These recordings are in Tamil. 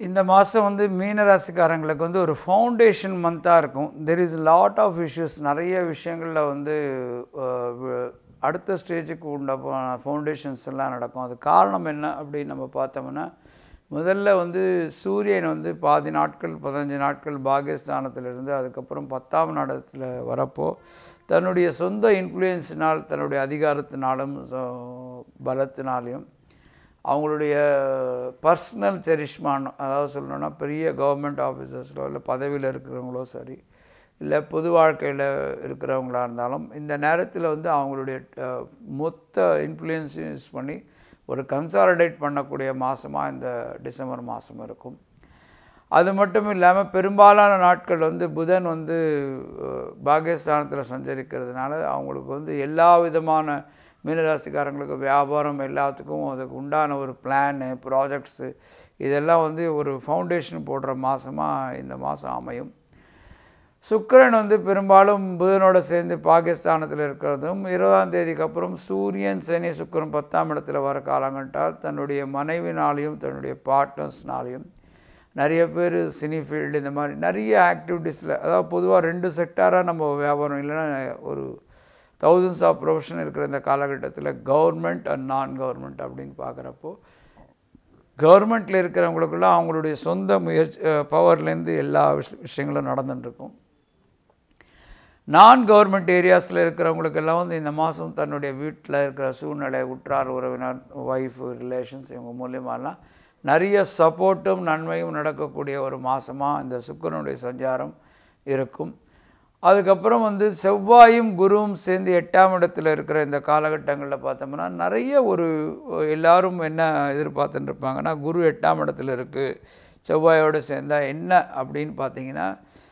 இந்த மாதம் வந்து மீனராசிக்காரங்களுக்கு வந்து ஒரு ஃபவுண்டேஷன் மந்த்தாக இருக்கும் there is lot of issues நிறைய விஷயங்களில் வந்து அஹ், வ- அடுத்த ஸ்டேஜுக்கு உண்ட ஃபவுண்டேஷன்ஸ் எல்லாம் நடக்கும் அது காரணம் என்ன அப்படின்னு நம்ம பார்த்தோம்னா முதல்ல வந்து சூரியன் வந்து பாதி நாட்கள் பதினஞ்சு நாட்கள் பாகிஸ்தானத்திலிருந்து அதுக்கப்புறம் பத்தாம் நாடத்தில் வரப்போ தன்னுடைய சொந்த இன்ஃப்ளூயன்ஸினால் தன்னுடைய அதிகாரத்தினாலும் so- பலத்தினாலையும் அவங்களுடைய பர்சனல் செரிஷ்மான் அதாவது சொல்லணும்னா பெரிய கவர்மெண்ட் ஆஃபீஸர்ஸோ இல்லை பதவியில் இருக்கிறவங்களோ சரி இல்லை பொது வாழ்க்கையில் இருக்கிறவங்களா இருந்தாலும் இந்த நேரத்தில் வந்து அவங்களுடைய அஹ், மொத்த இன்ஃப்ளூயன்ஸையும் யூஸ் பண்ணி ஒரு கன்சாலிடேட் பண்ணக்கூடிய மாதமாக இந்த டிசம்பர் மாதம் இருக்கும் அது மட்டும் இல்லாமல் பெரும்பாலான நாட்கள் வந்து புதன் வந்து அஹ், பாகிஸ்தானத்தில் சஞ்சரிக்கிறதுனால அவங்களுக்கு வந்து எல்லா விதமான மீனராசிக்காரங்களுக்கு வியாபாரம் எல்லாத்துக்கும் அதுக்கு உண்டான ஒரு பிளானு ப்ராஜெக்ட்ஸு இதெல்லாம் வந்து ஒரு ஃபவுண்டேஷன் போடுற மாதமாக இந்த மாதம் அமையும் சுக்கிரன் வந்து பெரும்பாலும் புதனோட சேர்ந்து பாகிஸ்தானத்தில் இருக்கிறதும் இருபதாம் தேதிக்கு அப்புறம் சூரியன் சனி சுக்கிரன் பத்தாம் இடத்துல வர காலங்கட்டால் தன்னுடைய மனைவினாலையும் தன்னுடைய பார்ட்னர்ஸ்னாலையும் நிறைய பேர் சினி ஃபீல்டு இந்த மாதிரி நிறைய ஆக்டிவிட்டீஸில் அதாவது பொதுவாக ரெண்டு செக்டாராக நம்ம வியாபாரம் இல்லைன்னா ஒரு தௌசண்ட்ஸ் ஆஃப் ப்ரொஃபஷன் இருக்கிற இந்த காலகட்டத்தில் கவர்மெண்ட் அண்ட் நான் கவர்மெண்ட் அப்படின்னு பார்க்குறப்போ கவர்மெண்ட்டில் இருக்கிறவங்களுக்கெல்லாம் அவங்களுடைய சொந்த முயற்சி பவர்லேருந்து எல்லா விஷ விஷயங்களும் நடந்துட்டுருக்கும் நான் கவர்மெண்ட் ஏரியாஸில் இருக்கிறவங்களுக்கெல்லாம் வந்து இந்த மாதம் தன்னுடைய வீட்டில் இருக்கிற சூழ்நிலை உற்றார் உறவினர் ஒய்ஃபு ரிலேஷன்ஸ் இவங்க மூலியமாலாம் நிறைய சப்போர்ட்டும் நன்மையும் நடக்கக்கூடிய ஒரு மாதமாக இந்த சுக்கிரனுடைய சஞ்சாரம் இருக்கும் அதுக்கப்புறம் வந்து செவ்வாயும் குருவும் சேர்ந்து எட்டாம் இடத்துல இருக்கிற இந்த காலகட்டங்களில் பார்த்தோம்னா நிறைய ஒரு எல்லாரும் என்ன எதிர்பார்த்துட்டு இருப்பாங்கன்னா குரு எட்டாம் இடத்துல இருக்குது செவ்வாயோடு சேர்ந்தா என்ன அப்படின்னு பார்த்தீங்கன்னா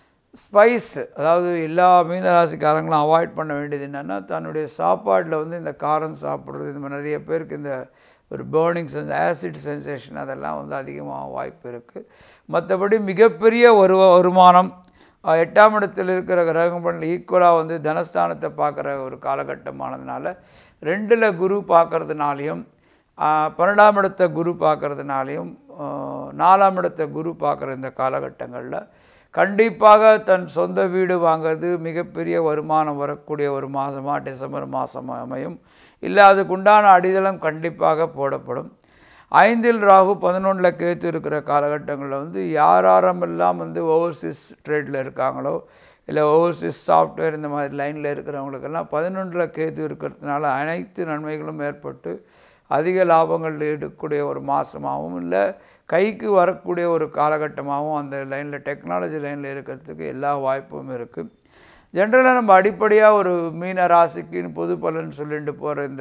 ஸ்பைஸ் அதாவது எல்லா மீனராசிக்காரங்களும் அவாய்ட் பண்ண வேண்டியது என்னென்னா தன்னுடைய சாப்பாட்டில் வந்து இந்த காரம் சாப்பிட்றது இந்த மாதிரி நிறைய பேருக்கு இந்த ஒரு பேர்னிங் சென்ஸ் ஆசிட் சென்சேஷன் அதெல்லாம் வந்து அதிகமாக வாய்ப்பு இருக்குது மற்றபடி மிகப்பெரிய ஒரு வருமானம் அஹ், எட்டாம் இடத்தில் இருக்கிற கிரகம் பண்ணல ஈக்குவலாக வந்து தனஸ்தானத்தை பார்க்குற ஒரு காலகட்டமானதுனால ரெண்டில் குரு பார்க்கறதுனாலையும் ஆஹ், பன்னெண்டாம் இடத்த குரு பார்க்கறதுனாலையும் ஆஹ், நாலாம் இடத்த குரு பார்க்குற இந்த காலகட்டங்களில் கண்டிப்பாக தன் சொந்த வீடு வாங்குறது மிகப்பெரிய வருமானம் வரக்கூடிய ஒரு மாதமாக டிசம்பர் மாதம் அமையும் இல்லை அதுக்குண்டான அடித்தளம் கண்டிப்பாக போடப்படும் ஐந்தில் ராகு பதினொன்றில் கேத்து இருக்கிற காலகட்டங்களில் வந்து யார் யாரெல்லாம் வந்து ஓவர்சீஸ் ட்ரேடில் இருக்காங்களோ இல்லை ஓவர்சீஸ் சாஃப்ட்வேர் இந்த மாதிரி லைனில் இருக்கிறவங்களுக்கெல்லாம் பதினொன்றில் கேத்து இருக்கிறதுனால அனைத்து நன்மைகளும் ஏற்பட்டு அதிக லாபங்கள் எடுக்கக்கூடிய ஒரு மாதமாகவும் இல்லை கைக்கு வரக்கூடிய ஒரு காலகட்டமாகவும் அந்த லைனில் டெக்னாலஜி லைனில் இருக்கிறதுக்கு எல்லா வாய்ப்பும் இருக்குது ஜென்ரலாக நம்ம அடிப்படையாக ஒரு மீன ராசிக்குன்னு பொது பலன் சொல்லிட்டு போகிற இந்த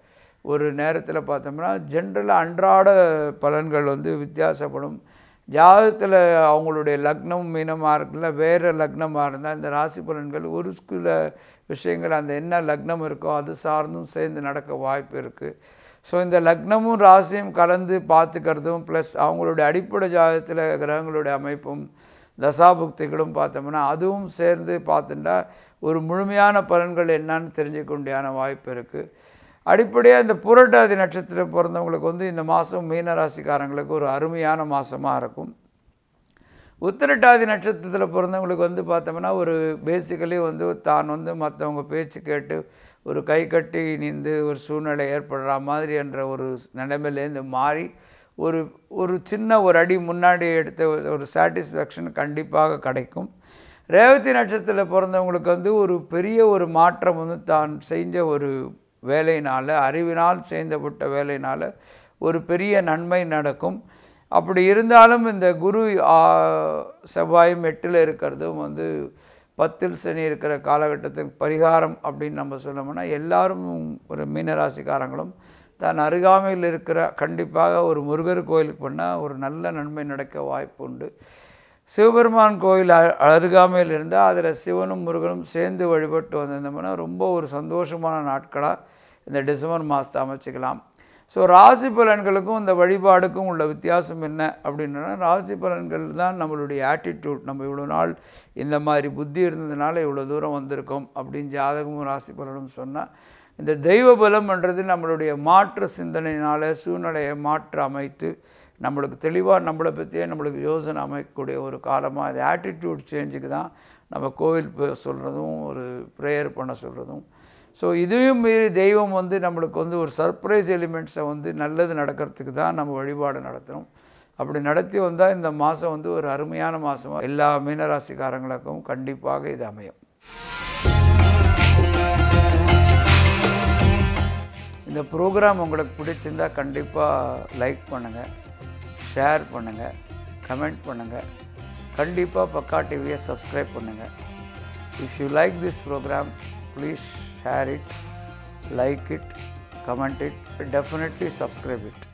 ஒரு நேரத்தில் பார்த்தோம்னா ஜென்ரலாக அன்றாட பலன்கள் வந்து வித்தியாசப்படும் ஜாதகத்தில் அவங்களுடைய லக்னம் மீனமாக இருக்குல்ல வேறு லக்னமாக இருந்தால் இந்த ராசி பலன்கள் ஒரு சில விஷயங்கள் அந்த என்ன லக்னம் இருக்கோ அது சார்ந்தும் சேர்ந்து நடக்க வாய்ப்பு இருக்குது ஸோ இந்த லக்னமும் ராசியும் கலந்து பார்த்துக்கிறதும் ப்ளஸ் அவங்களுடைய அடிப்படை ஜாதகத்தில் கிரகங்களுடைய அமைப்பும் தசாபுக்திகளும் பார்த்தோம்னா அதுவும் சேர்ந்து பார்த்துட்டா ஒரு முழுமையான பலன்கள் என்னன்னு தெரிஞ்சுக்க முடியான வாய்ப்பு இருக்குது அடிப்படையாக இந்த புரட்டாதி நட்சத்திரம் பிறந்தவங்களுக்கு வந்து இந்த மாதம் மீனராசிக்காரங்களுக்கு ஒரு அருமையான மாதமாக இருக்கும் உத்திரட்டாதி நட்சத்திரத்தில் பிறந்தவங்களுக்கு வந்து பார்த்தோம்னா ஒரு பேசிக்கலி வந்து தான் வந்து மற்றவங்க பேச்சு கேட்டு ஒரு கை கட்டி நின்று ஒரு சூழ்நிலை ஏற்படுற மாதிரி என்ற ஒரு நிலைமையிலேருந்து மாறி ஒரு ஒரு சின்ன ஒரு அடி முன்னாடி எடுத்த ஒரு- ஒரு சாட்டிஸ்ஃபேக்ஷன் கண்டிப்பாக கிடைக்கும் ரேவதி நட்சத்திரத்தில் பிறந்தவங்களுக்கு வந்து ஒரு பெரிய ஒரு மாற்றம் வந்து தான் செஞ்ச ஒரு வேலையினால் அறிவினால் செய்தப்பட்ட வேலையினால் ஒரு பெரிய நன்மை நடக்கும் அப்படி இருந்தாலும் இந்த குரு ஆ, செவ்வாயும் எட்டில் இருக்கிறதும் வந்து பத்தில் சனி இருக்கிற காலகட்டத்துக்கு பரிகாரம் அப்படின்னு நம்ம சொல்லணும்னா எல்லாரும் ஒரு மீனராசிக்காரங்களும் தான் அருகாமையில் இருக்கிற கண்டிப்பாக ஒரு முருகர் கோயிலுக்கு பண்ணால் ஒரு நல்ல நன்மை நடக்க வாய்ப்பு உண்டு சிவபெருமான் கோயில் அ- அருகாமையில் இருந்தால் அதில் சிவனும் முருகனும் சேர்ந்து வழிபட்டு வந்திருந்தோம்னா ரொம்ப ஒரு சந்தோஷமான நாட்களாக இந்த டிசம்பர் மாதத்தை அமைச்சிக்கலாம் ஸோ ராசி பலன்களுக்கும் இந்த வழிபாடுக்கும் உள்ள வித்தியாசம் என்ன அப்படின்னா ராசி பலன்கள் தான் நம்மளுடைய ஆட்டிடியூட் நம்ம இவ்வளோ நாள் இந்த மாதிரி புத்தி இருந்ததுனால இவ்வளோ தூரம் வந்திருக்கோம் அப்படின்னு ஜாதகமும் ராசி பலனும் சொன்னால் இந்த தெய்வ பலம்ன்றது நம்மளுடைய மாற்று சிந்தனையினால் சூழ்நிலையை மாற்று அமைத்து நம்மளுக்கு தெளிவாக நம்மளை பற்றியே நம்மளுக்கு யோசனை அமைக்கக்கூடிய ஒரு காலமாக அது ஆட்டிடியூட் சேஞ்சுக்கு தான் நம்ம கோவில் பே- சொல்கிறதும் ஒரு ப்ரேயர் பண்ண சொல்கிறதும் ஸோ இதையும் மீறி தெய்வம் வந்து நம்மளுக்கு வந்து ஒரு சர்ப்ரைஸ் எலிமெண்ட்ஸை வந்து நல்லது நடக்கிறதுக்கு தான் நம்ம வழிபாடு நடத்துகிறோம் அப்படி நடத்தி வந்தால் இந்த மாதம் வந்து ஒரு அருமையான மாதமாக எல்லா மீனராசிக்காரங்களுக்கும் கண்டிப்பாக இது அமையும் இந்த ப்ரோக்ராம் உங்களுக்கு பிடிச்சிருந்தா கண்டிப்பாக லைக் பண்ணுங்கள் ஷேர் பண்ணுங்கள் கமெண்ட் பண்ணுங்கள் கண்டிப்பாக பக்கா டிவியை சப்ஸ்கிரைப் பண்ணுங்கள் if you like this programme please share it like it comment it definitely subscribe it